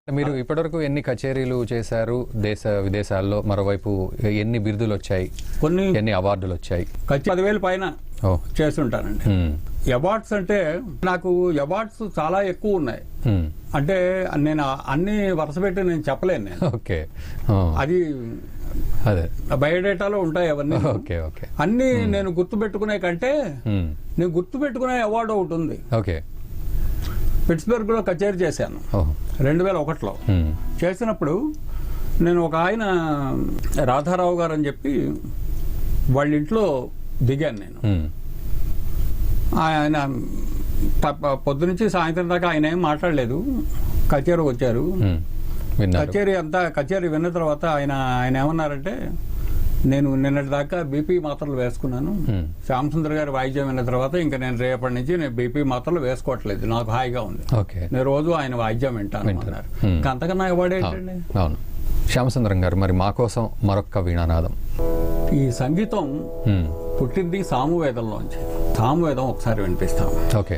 మీరు ఇప్పటివరకు ఎన్ని కచేరీలు చేశారు దేశ విదేశాల్లో మరోవైపు ఎన్ని బిరుదులు వచ్చాయి కొన్ని ఎన్ని అవార్డులు వచ్చాయి ఖర్చు పదివేలు పైన ఓ చేస్తుంటానండి ఉమ్, అవార్డ్స్ అంటే నాకు అవార్డ్స్ చాలా ఎక్కువ ఉన్నాయి ఉమ్, అంటే నేను అన్ని వరుస పెట్టి నేను చెప్పలేను నేను ఓకే ఓ, అది అదే బయోడేటాలో ఉంటాయి అవన్నీ ఓకే ఓకే అన్ని నేను గుర్తు పెట్టుకునే కంటే ఉమ్, నేను గుర్తు పెట్టుకునే అవార్డు ఒకటి ఉంది ఓకే పిట్స్బర్గ్ లో కచేరీ చేశాను ఓ రెండు వేల ఒకటిలో ఉమ్, చేసినప్పుడు నేను ఒక ఆయన రాధారావు గారు అని చెప్పి వాళ్ళ ఇంట్లో దిగాను నేను ఉమ్, ఆయన ప- ప- పొద్దునుంచి సాయంత్రం దాకా ఆయన ఏం మాట్లాడలేదు కచేరీ వచ్చారు ఉమ్, విన్నారు కచేరీ అంతా కచేరీ విన్న తర్వాత ఆయన ఆయన ఏమన్నారంటే నేను నిన్నటి దాకా బీపీ మాత్రలు వేసుకున్నాను ఉమ్, శ్యామసుందర్ గారి వాయిద్యం విన్న తర్వాత ఇంకా నేను రేపటి నుంచి నేను బీపీ మాత్రలు వేసుకోవట్లేదు నాకు హాయిగా ఉంది ఓకే నేను రోజు ఆయన వాయిద్యం వింటాను వింటారు. అన్నారు Hmm. ఇంకా అంతకన్నా అవార్డు అవును ఏంటండి అవును శ్యామసుందరం గారు మరి మా కోసం మరొక్క వీణానాదం ఈ సంగీతం ఉమ్, పుట్టింది సామువేదంలోంచి సామువేదం ఒకసారి వినిపిస్తాం ఓకే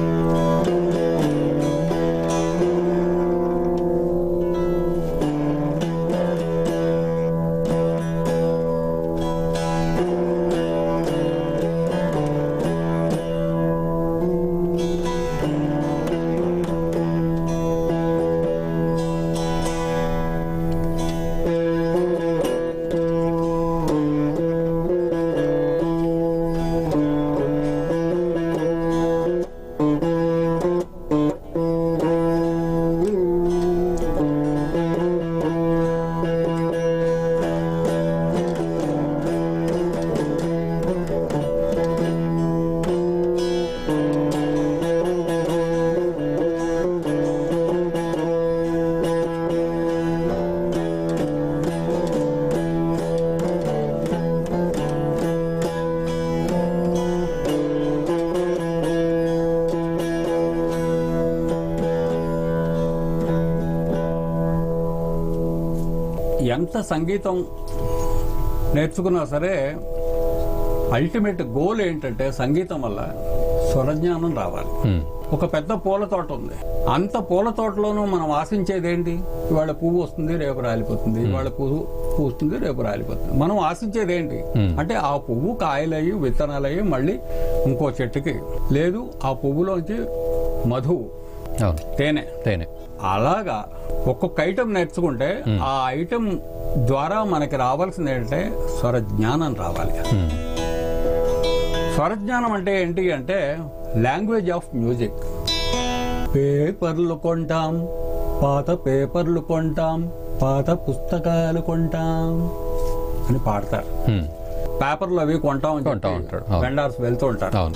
ఎంత సంగీతం నేర్చుకున్నా సరే అల్టిమేట్ గోల్ ఏంటంటే సంగీతం వల్ల స్వరజ్ఞానం రావాలి ఉమ్, ఒక పెద్ద పూల తోట ఉంది అంత పూల తోటలోనూ మనం ఆశించేది ఏంటి ఇవాళ పువ్వు వస్తుంది రేపు రాలిపోతుంది ఇవాళ పువ్వు పూస్తుంది రేపు రాలిపోతుంది మనం ఆశించేది ఏంటి Hmm. అంటే ఆ పువ్వు కాయలయ్యి విత్తనాలయ్యి మళ్ళీ ఇంకో చెట్టుకి లేదు ఆ పువ్వులోంచి మధువు అవును తేనె తేనె అలాగా ఒక్కొక్క ఐటెం నేర్చుకుంటే ఆ ఐటెం ద్వారా మనకి రావాల్సింది ఏంటంటే స్వరజ్ఞానం రావాలి ఉమ్, స్వరజ్ఞానం అంటే ఏంటి అంటే లాంగ్వేజ్ ఆఫ్ మ్యూజిక్ పేపర్లు కొంటాం పాత పేపర్లు కొంటాం పాత పుస్తకాలు కొంటాం అని పాడతారు ఉమ్, పేపర్లు అవి కొంటాం అని కొంటా చెప్పి ఉంటాడు. అవును. వెండర్స్ వెళ్తూ ఉంటారు అవును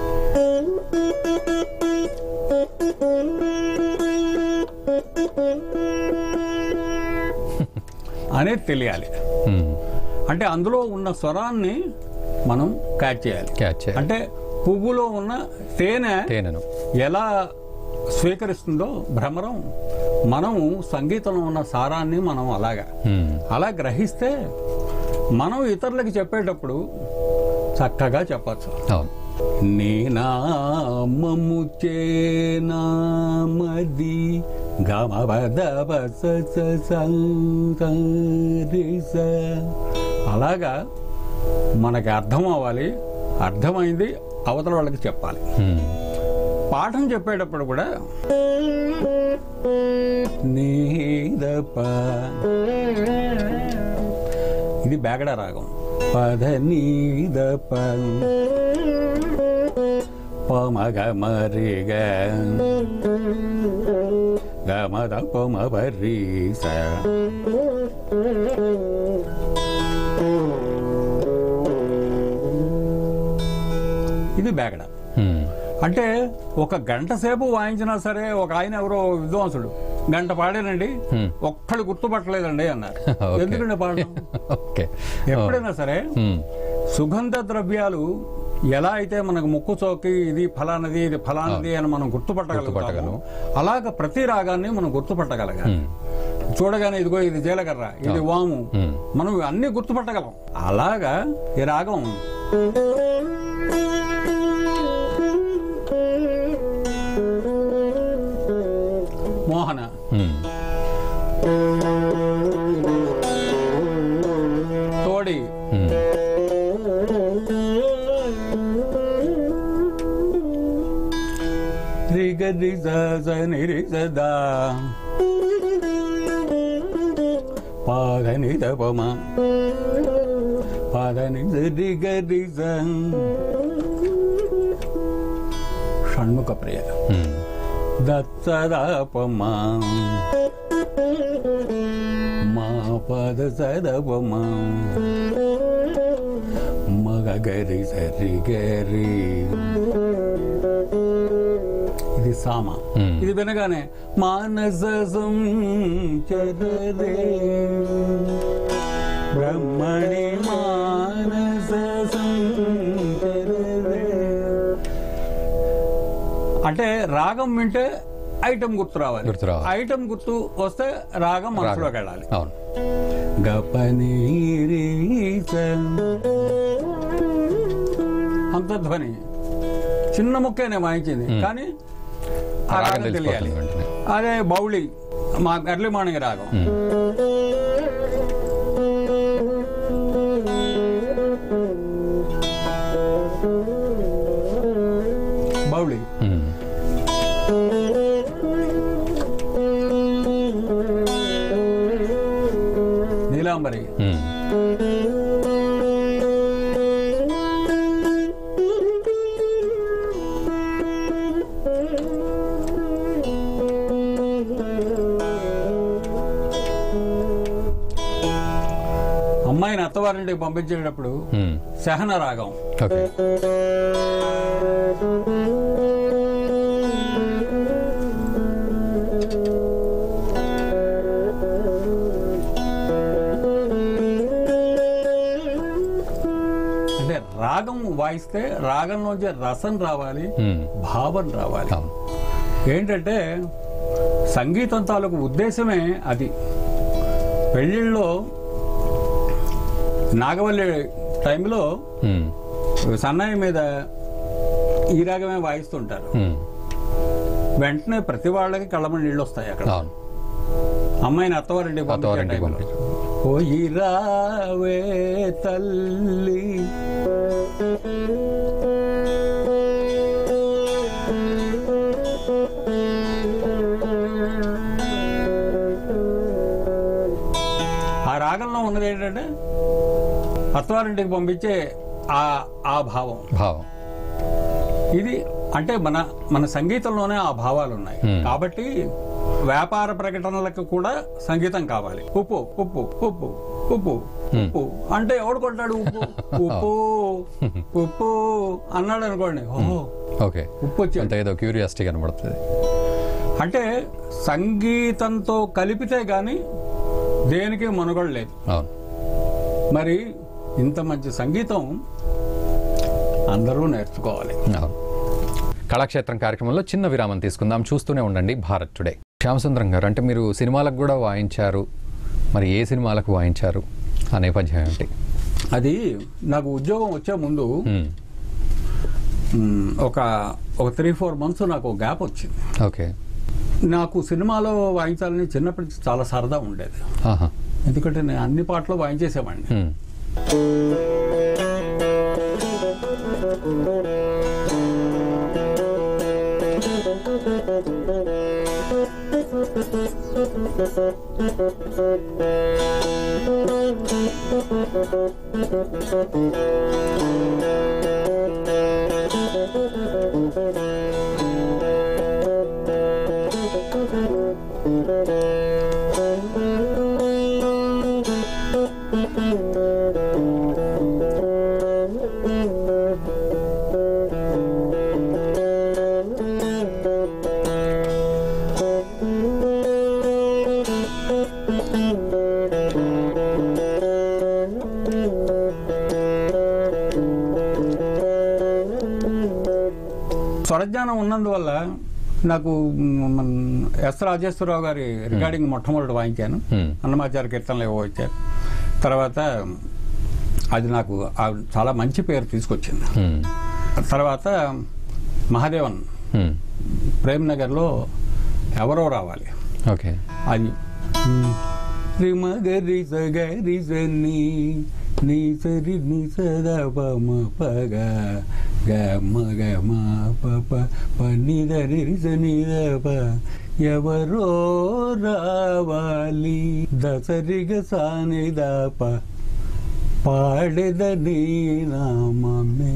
అనేది తెలియాలి ఉమ్, అంటే అందులో ఉన్న స్వరాన్ని మనం క్యాచ్ చేయాలి క్యాచ్ చేయాలి. అంటే పువ్వులో ఉన్న తేనె తేనెను ఎలా స్వీకరిస్తుందో భ్రమరం మనం సంగీతంలో ఉన్న సారాన్ని మనం అలాగా ఉమ్, అలా గ్రహిస్తే మనం ఇతరులకి చెప్పేటప్పుడు చక్కగా చెప్పచ్చు అవును నీ నామము చేనామది గమవదవస సంతరిస అలాగా మనకి అర్థం అవ్వాలి అర్థమైంది అవతల వాళ్ళకి చెప్పాలి ఉమ్, పాఠం చెప్పేటప్పుడు కూడా నీదప ఇది బేగడ రాగం పద నీదప పమగ మరిగ గమద పమ పరీస ఇది బేగడ ఉమ్, అంటే ఒక గంట సేపు వాయించినా సరే ఒక ఆయన ఎవరో విద్వాంసుడు గంట పాడానండి Hmm. ఒక్కడు గుర్తుపట్టలేదండి అన్నారు Okay. ఎందుకంటే పాడడం ఓకే ఎప్పుడైనా సరే ఉమ్, సుగంధ ద్రవ్యాలు ఎలా అయితే మనకు ముక్కు చోకి ఇది ఫలానది ఇది ఫలానది అని మనం గుర్తుపట్టగలుగుతాము గుర్తుపట్టగలం. అలాగ ప్రతి రాగాన్ని మనం గుర్తుపట్టగలగాలి ఉమ్, చూడగానే ఇదిగో ఇది జీలకర్ర ఇది వాము ఉమ్, మనం అన్ని గుర్తుపట్టగలం అలాగా ఈ రాగం మోహన ఉమ్, రి గ రి స స ని రి స ద పా ధ ని ద ప మ పా ధ ని స రి గ రి స షణ్ముఖ ప్రియ ఉమ్. దత్తదాపమా మా పద సదపమా మగ గరి సరి గరి ఇది సామ Hmm. ఇది వినగానే మానస సంచరే బ్రహ్మణి మానస సంచరే అంటే రాగం వింటే ఐటమ్ గుర్తు రావాలి గుర్తు రావాలి. ఐటమ్ గుర్తు వస్తే రాగం మనసులోకి వెళ్ళాలి అవును గపనీరీస అంతధ్వని చిన్న ముక్కేనే వాయించింది కానీ ఆ రాగం రాగం తెలియాలి తెలిసిపోతుంది వెంటనే. అదే బౌళి మా ఎర్లీ మార్నింగ్ రాగం ఉమ్. బౌళి ఉమ్. నీలాంబరి ఉమ్. అమ్మాయిని అత్తవారింటికి పంపించేటప్పుడు ఉమ్. సహన రాగం ఓకే అంటే రాగం వాయిస్తే రాగంలోంచి రసం రావాలి ఉమ్. భావం రావాలి అవును ఏంటంటే సంగీతం తాలూకు ఉద్దేశమే అది పెళ్ళిళ్ళలో నాగవల్లి టైంలో ఉమ్. సన్నాయి మీద ఈ రాగమే వాయిస్తుంటారు ఉమ్. వెంటనే ప్రతి వాళ్ళకి కళ్ళమని నీళ్ళు వస్తాయి అక్కడ అవును అమ్మాయిని అత్తవారింటికి పంపించే అత్తవారింటికి టైంలో. పంపించు. పోయి రావే తల్లి ఆ రాగంలో ఉన్నది ఏంటంటే అత్తవారింటికి పంపించే ఆ ఆ భావం భావం ఇది అంటే మన మన సంగీతంలోనే ఆ భావాలు ఉన్నాయి Hmm. కాబట్టి వ్యాపార ప్రకటనలకు కూడా సంగీతం కావాలి ఉప్పు ఉప్పు ఉప్పు ఉప్పు ఉప్పు అంటే ఎవడు కొంటాడు ఉప్పు ఉప్పు ఉప్పు అన్నాడు అనుకోండి ఓహో ఓకే ఉప్పు వచ్చి అంత ఏదో క్యూరియాసిటీ కనబడుతుంది అంటే సంగీతంతో కలిపితే గాని దేనికి మనుగడ లేదు అవును మరి ఇంత మంచి సంగీతం అందరూ నేర్చుకోవాలి అవును కళాక్షేత్రం కార్యక్రమంలో చిన్న విరామం తీసుకుందాం చూస్తూనే ఉండండి భారత్ టుడే శ్యామసుందరం గారు అంటే మీరు సినిమాలకు కూడా వాయించారు మరి ఏ సినిమాలకు వాయించారు ఆ నేపథ్యం ఏమిటి అది నాకు ఉద్యోగం వచ్చే ముందు ఉమ్. మ్, ఒక ఒక త్రీ ఫోర్ మంత్స్ నాకు గ్యాప్ వచ్చింది ఓకే నాకు సినిమాలో వాయించాలని చిన్నప్పటి నుంచి చాలా సరదా ఉండేది ఆహా ఎందుకంటే నేను అన్ని పాటలు వాయించేసేవాడిని ఉమ్. స్వరజ్ఞానం ఉన్నందువల్ల నాకు మ్, మన ఎస్ రాజేశ్వరరావు గారి రికార్డింగ్ మొట్టమొదటి వాయించాను ఉమ్. అన్నమాచార కీర్తనలు ఏవో వచ్చారు తర్వాత అది నాకు ఆ చాలా మంచి పేరు తీసుకొచ్చింది ఉమ్. తర్వాత మహాదేవన్ ఉమ్. ప్రేమ్ నగర్లో ఎవరో రావాలి ఓకే అది రిమ గరి సగరి సని నీ సరి ని సద పమ పగ గమ గమ పప పనిద నిరిసనిద ప ఎవరో రావాలి దసరిగ సానిద ప పాడెదని నామమే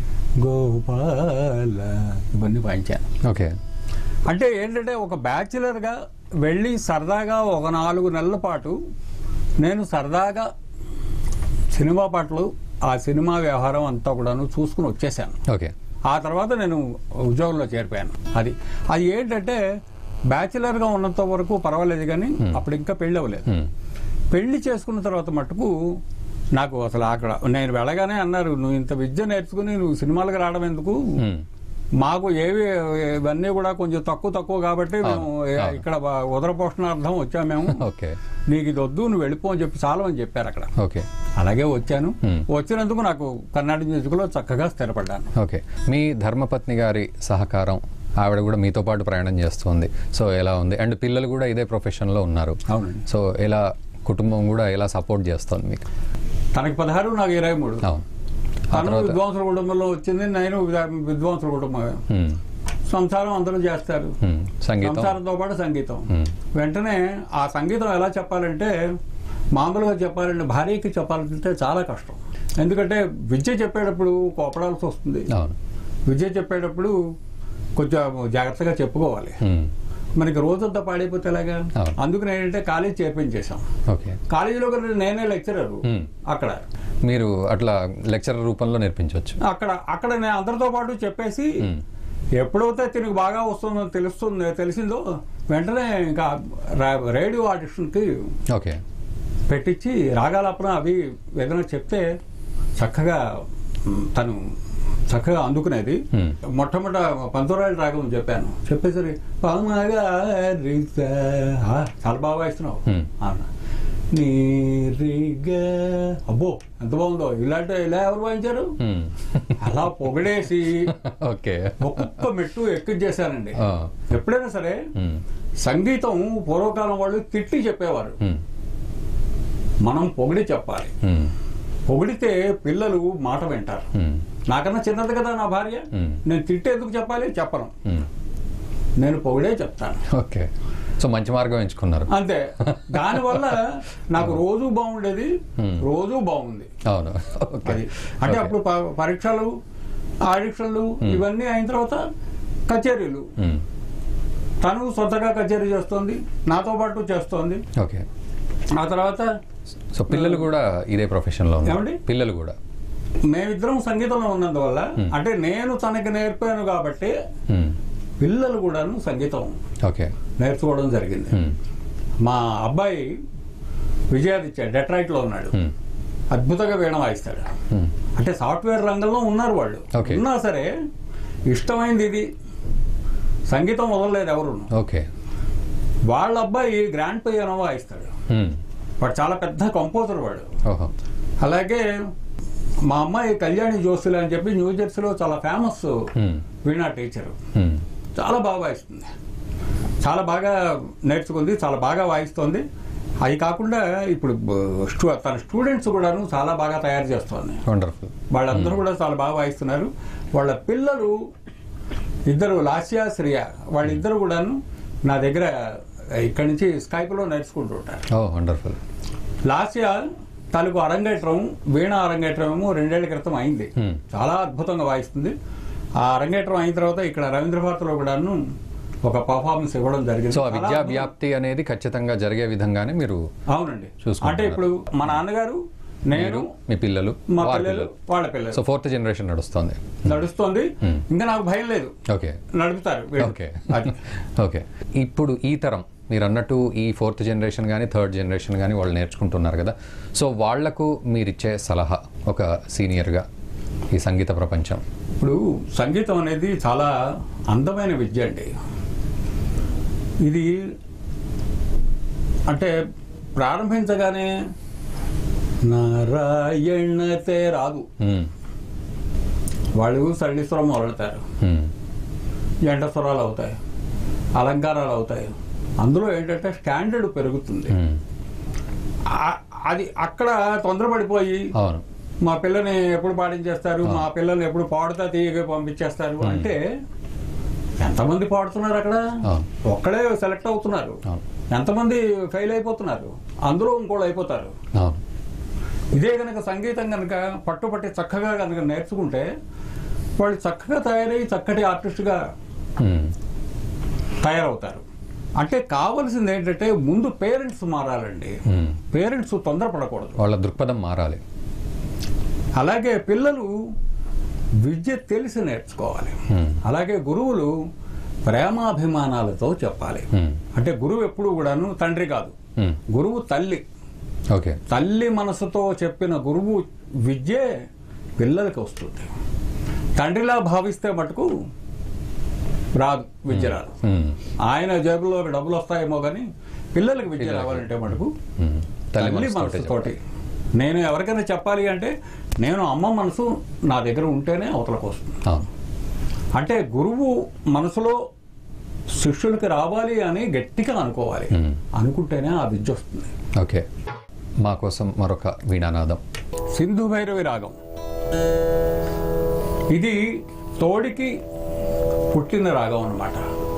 గోపాల ఇవన్నీ పాయించాను ఓకే అంటే ఏంటంటే ఒక బ్యాచులర్గా వెళ్ళి సరదాగా ఒక నాలుగు నెలల పాటు నేను సరదాగా సినిమా పాటలు ఆ సినిమా వ్యవహారం అంతా కూడాను చూసుకుని వచ్చేసాను ఓకే ఆ తర్వాత నేను ఉద్యోగంలో చేరిపోయాను అది అది ఏంటంటే బ్యాచులర్గా ఉన్నంత వరకు పర్వాలేదు కానీ అప్పుడు ఇంకా పెళ్ళి అవ్వలేదు Hmm. పెళ్లి చేసుకున్న తర్వాత మటుకు నాకు అసలు అక్కడ నేను వెళ్ళగానే అన్నారు నువ్వు ఇంత విద్య నేర్చుకుని నువ్వు సినిమాలకు రావడం ఎందుకు Hmm. మాకు ఏవి ఇవన్నీ కూడా కొంచెం తక్కువ తక్కువ కాబట్టి మేము అవును. ఇక్కడ ఉదర పోషణార్థం వచ్చాము మేము ఓకే నీకు ఇది వద్దు నువ్వు వెళ్ళిపో అని చెప్పి చాలా మంది చెప్పారు అక్కడ ఓకే అలాగే వచ్చాను Hmm. వచ్చినందుకు నాకు కర్ణాటక మ్యూజిక్లో చక్కగా స్థిరపడ్డాను ఓకే మీ ధర్మపత్ని గారి సహకారం ఆవిడ కూడా మీతో పాటు ప్రయాణం చేస్తుంది సో ఎలా ఉంది అండ్ పిల్లలు కూడా ఇదే ప్రొఫెషన్లో ఉన్నారు అవునండి సో ఎలా కుటుంబం కూడా ఎలా సపోర్ట్ చేస్తుంది మీకు తనకి పదహారు నాకు ఇరవై మూడు అవును ఆ తను తర్వాత విద్వాంసుల కుటుంబంలో వచ్చింది నేను విద్వా- విద్వాంసుల కుటుంబం హ్మ్, సంసారం అందరూ చేస్తారు హ్మ్. సంగీతం సంసారంతో పాటు సంగీతం హ్మ్, వెంటనే ఆ సంగీతం ఎలా చెప్పాలంటే మామూలుగా చెప్పాలంటే భార్యకి చెప్పాలంటే చాలా కష్టం ఎందుకంటే విద్య చెప్పేటప్పుడు కోపడాల్సి వస్తుంది అవును విద్య చెప్పేటప్పుడు కొంచెం జాగ్రత్తగా చెప్పుకోవాలి హ్మ్, మనకి రోజంతా పాడైపోతే ఎలాగా అవును. అందుకని ఏంటంటే కాలేజ్ చేర్పించేశాం ఓకే కాలేజీలో కూడా నేనే లెక్చరర్ హ్మ్. అక్కడ మీరు అట్లా లెక్చరర్ రూపంలో నేర్పించవచ్చు అక్కడ అక్కడ నేను అందరితో పాటు చెప్పేసి హ్మ్, ఎప్పుడైతే తినకు బాగా వస్తుందో తెలుస్తుంది తెలిసిందో వెంటనే ఇంకా రా- రేడియో ఆడిషన్కి ఓకే పెట్టించి రాగాలపన అవి ఏదైనా చెప్తే చక్కగా మ్, తను చక్కగా అందుకునేది హ్మ్. మొట్టమొదట పంతొమ్మిది రాగం చెప్పాను చెప్పేసరి పామగా రీసా. ఆ, చాలా బాగా వాయిస్తున్నావు హ్మ్. అన్న నీరిగా అబ్బో ఎంత బాగుందో ఇలాంటి ఇలా ఎవరు వాయించారు హ్మ్. అలా పొగడేసి ఓకే ఒక్కొక్క మెట్టు ఎక్కించేశానండి ఆ, ఎప్పుడైనా సరే హ్మ్, సంగీతం పూర్వకాలం వాళ్ళు తిట్టి చెప్పేవారు హ్మ్, మనం పొగిడి చెప్పాలి హ్మ్, పొగిడితే పిల్లలు మాట వింటారు హ్మ్, నాకన్నా చిన్నది కదా నా భార్య Hmm. నేను తిట్టి ఎందుకు చెప్పాలి చెప్పను హ్మ్. నేను పొగిడే చెప్తాను ఓకే సో మంచి మార్గం ఎంచుకున్నారు అంతే దానివల్ల నాకు రోజు బాగుండేది Hmm. రోజు బాగుంది అవును ఓకే అది అంటే ఓకే. అప్పుడు ప- పరీక్షలు ఆడిషన్లు ఇవన్నీ అయిన తర్వాత కచేరీలు హ్మ్, తను సొంతగా కచేరీ చేస్తోంది నాతో పాటు చేస్తోంది ఓకే ఆ తర్వాత సో పిల్లలు కూడా ఇదే ప్రొఫెషన్లో ఉన్నారు ఏమండి? పిల్లలు కూడా మేమిద్దరం సంగీతంలో ఉన్నందువల్ల అంటే నేను తనకి నేర్పాను కాబట్టి హ్మ్, పిల్లలు కూడాను సంగీతం ఓకే నేర్చుకోవడం జరిగింది హ్మ్, మా అబ్బాయి విజయాదిత్య డెట్రాయిట్లో ఉన్నాడు హ్మ్, అద్భుతంగా వీణ వాయిస్తాడు హ్మ్. అంటే సాఫ్ట్వేర్ రంగంలో ఉన్నారు వాళ్ళు Okay. ఉన్నా సరే ఇష్టమైంది ఇది సంగీతం వదలలేదు ఎవరు ఓకే వాళ్ళ అబ్బాయి గ్రాండ్ పియానో వాయిస్తాడు హ్మ్, వాడు చాలా పెద్ద కంపోజర్ వాడు ఓహో అలాగే మా అమ్మాయి కళ్యాణి జోసులు అని చెప్పి న్యూ జెర్సీలో చాలా ఫేమస్ హ్మ్, వీణా టీచరు హ్మ్, చాలా బాగా వాయిస్తుంది చాలా బాగా నేర్చుకుంది చాలా బాగా వాయిస్తోంది అవి కాకుండా ఇప్పుడు బ- స్టూ- తన స్టూడెంట్స్ కూడాను చాలా బాగా తయారు చేస్తోంది వండర్ఫుల్ వాళ్ళందరూ కూడా చాలా బాగా వాయిస్తున్నారు వాళ్ళ పిల్లలు ఇద్దరు లాస్యా శ్రియ వాళ్ళిద్దరు కూడాను నా దగ్గర ఇక్కడి నుంచి స్కైప్లో నేర్చుకుంటూ ఉంటారు ఓ వండర్ఫుల్ లాస్యా తనకు అరంగేట్రం వీణ అరంగేట్రం ఏమో రెండేళ్ల క్రితం అయింది Hmm. చాలా అద్భుతంగా వాయిస్తుంది ఆ అరంగేట్రం అయిన తర్వాత ఇక్కడ రవీంద్ర భారతిలో కూడాను ఒక పర్ఫార్మెన్స్ ఇవ్వడం జరిగింది సో ఆ చాలా విద్యా అద్భుతం. వ్యాప్తి అనేది ఖచ్చితంగా జరిగే విధంగానే మీరు అవునండి చూసుకుంటున్నారు. అంటే ఇప్పుడు మా నాన్నగారు నేను మీరు మీ పిల్లలు మా వారి పిల్లలు వాళ్ళ పిల్లలు సో ఫోర్త్ జనరేషన్ నడుస్తుంది నడుస్తోంది Hmm. ఇంకా నాకు భయం లేదు ఓకే నడుపుతారు వీళ్ళు. ఓకే అది. ఓకే ఇప్పుడు ఈ తరం మీరు అన్నట్టు ఈ ఫోర్త్ జనరేషన్ కానీ థర్డ్ జనరేషన్ కానీ వాళ్ళు నేర్చుకుంటున్నారు కదా సో వాళ్లకు మీరు ఇచ్చే సలహా ఒక సీనియర్గా ఈ సంగీత ప్రపంచం ఇప్పుడు సంగీతం అనేది చాలా అందమైన విద్య అండి ఇది అంటే ప్రారంభించగానే నారాయణతే రాదు మ్మ్. వాళ్ళు సరళీస్వరం మొదలెడతారు మ్మ్. ఎండ స్వరాలు అవుతాయి అలంకారాలు అవుతాయి అందులో ఏంటంటే స్టాండర్డ్ పెరుగుతుంది మ్మ్. ఆ- అది అక్కడ తొందరపడిపోయి అవును మా పిల్లని ఎప్పుడు పాడించేస్తారు మా పిల్లల్ని ఎప్పుడు పాడుతా తీయగా పంపించేస్తారు అంటే ఎంతమంది పాడుతున్నారు అక్కడ అవును. ఒక్కడే సెలెక్ట్ అవుతున్నారు అవును. ఎంతమంది ఫెయిల్ అయిపోతున్నారు అందులో ఇంకోళ్ళు అయిపోతారు అవును ఇదే కనుక సంగీతం కనుక పట్టుపట్టి చక్కగా కనుక నేర్చుకుంటే వాళ్ళు చక్కగా తయారై చక్కటి ఆర్టిస్ట్గా ఉమ్. తయారవుతారు అంటే కావలసింది ఏంటంటే ముందు పేరెంట్స్ మారాలండి ఉమ్. పేరెంట్స్ తొందరపడకూడదు వాళ్ళ దృక్పథం మారాలి అలాగే పిల్లలు విద్య తెలిసి నేర్చుకోవాలి ఉమ్. అలాగే గురువులు ప్రేమాభిమానాలతో చెప్పాలి ఉమ్. అంటే గురువు ఎప్పుడు కూడాను తండ్రి కాదు ఉమ్. గురువు తల్లి ఓకే తల్లి మనసుతో చెప్పిన గురువు విద్యే పిల్లలకి వస్తుంది తండ్రిలా భావిస్తే మటుకు రాదు విద్య రాదు ఉమ్. ఆయన జేబులో డబ్బులు వస్తాయేమో కానీ పిల్లలకి విద్య రావాలంటే మటుకు ఉమ్. తల్లి తల్లి మనసుతోటే మనసుతోటి నేను ఎవరికైనా చెప్పాలి అంటే నేను అమ్మ మనసు నా దగ్గర ఉంటేనే అవతలకు వస్తుంది అవును అంటే గురువు మనసులో శిష్యులకి రావాలి అని గట్టిగా అనుకోవాలి మ్మ్. అనుకుంటేనే ఆ విద్య వస్తుంది ఓకే మా కోసం మరొక వీణానాదం సింధు భైరవి రాగం ఇది తోడికి పుట్టిన రాగం అన్నమాట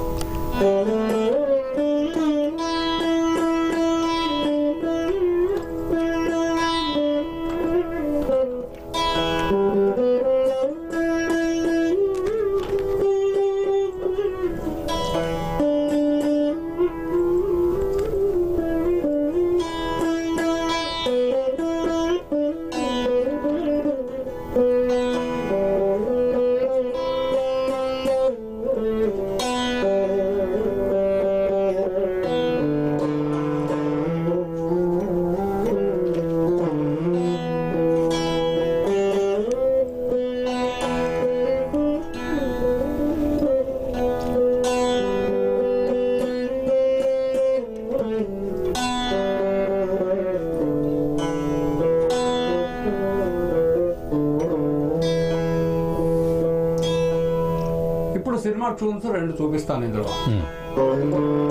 ఇప్పుడు సినిమా ట్యూన్స్ రెండు చూపిస్తాను ఇందులో ఉమ్.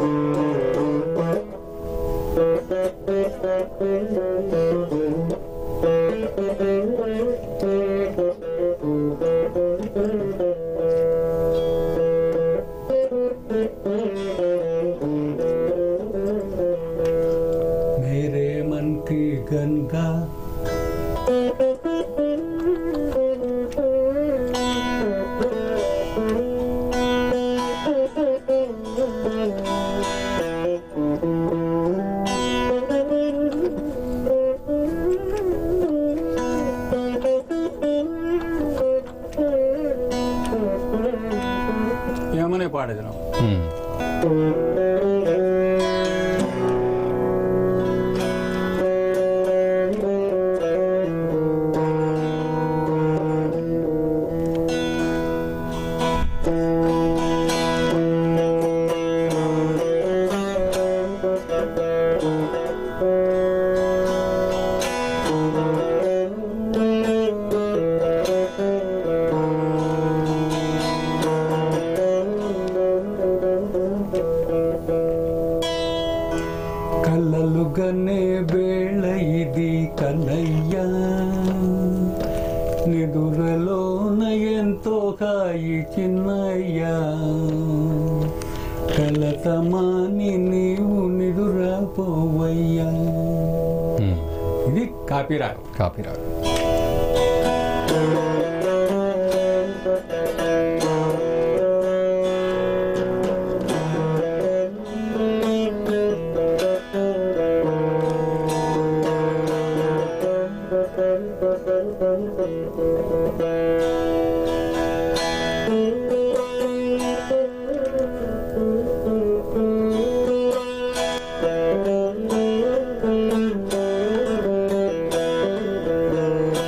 मेरे मन की गंगा ఏమనే పాడేదినాం ఉమ్. కలలు గనే వేళ ఇది కన్నయ్యా నిదురలోన ఎంతో హాయి చిన్నయ్యా కలతమాని నీవు నిదురపోవయ్యా ఉమ్. ఇది కాపీరాగం కాపీ రాగం Thank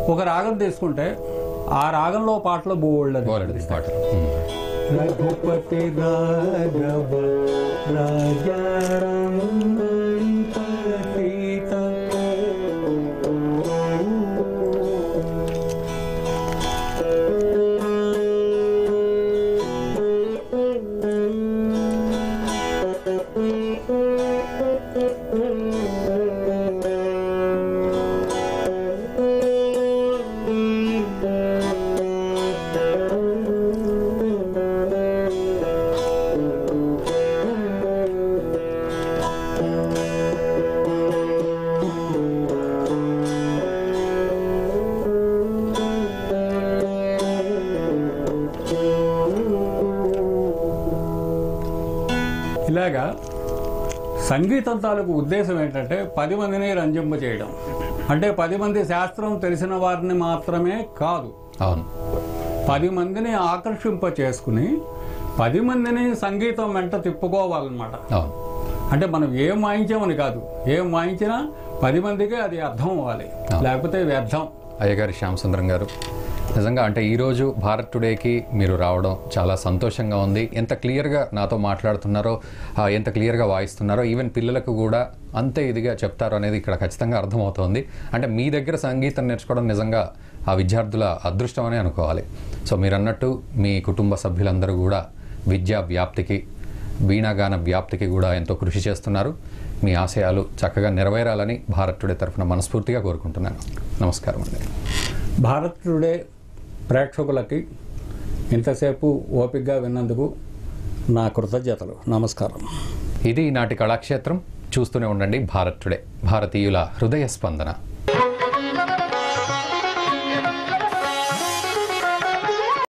ఒక రాగం తీసుకుంటే ఆ రాగంలో పాటలు బోల్డ్ బోలెడు పాటలు ఉమ్. రఘుపతి రాఘవ రాజారామీత ఇలాగా సంగీతం తాలూకు ఉద్దేశం ఏంటంటే పది మందిని రంజింప చేయడం అంటే పది మంది శాస్త్రం తెలిసిన వారిని మాత్రమే కాదు అవును పది మందిని ఆకర్షింప చేసుకుని పది మందిని సంగీతం వెంట తిప్పుకోవాలన్నమాట అవును అంటే మనం ఏం వాయించామని కాదు ఏం వాయించినా పది మందికి అది అర్థం అవ్వాలి లేకపోతే వ్యర్థం అయ్యగారి శ్యామసుందరం గారు నిజంగా అంటే ఈరోజు భారత్ టుడేకి మీరు రావడం చాలా సంతోషంగా ఉంది ఎంత క్లియర్గా నాతో మాట్లాడుతున్నారో ఆ, ఎంత క్లియర్గా వాయిస్తున్నారో ఈవెన్ పిల్లలకు కూడా అంతే ఇదిగా చెప్తారు అనేది ఇక్కడ ఖచ్చితంగా అర్థమవుతోంది అంటే మీ దగ్గర సంగీతం నేర్చుకోవడం నిజంగా ఆ విద్యార్థుల అదృష్టం అనే అనుకోవాలి సో మీరు అన్నట్టు మీ కుటుంబ సభ్యులందరూ కూడా విద్యా వ్యాప్తికి వీణాగాన వ్యాప్తికి కూడా ఎంతో కృషి చేస్తున్నారు మీ ఆశయాలు చక్కగా నెరవేరాలని భారత్ టుడే తరఫున మనస్ఫూర్తిగా కోరుకుంటున్నాను నమస్కారం అండి భారత్ టుడే ప్రేక్షకులకి ఇంతసేపు ఓపికగా విన్నందుకు నా కృతజ్ఞతలు నమస్కారం ఇది ఈనాటి కళాక్షేత్రం చూస్తూనే ఉండండి భారత్ టుడే భారతీయుల హృదయ స్పందన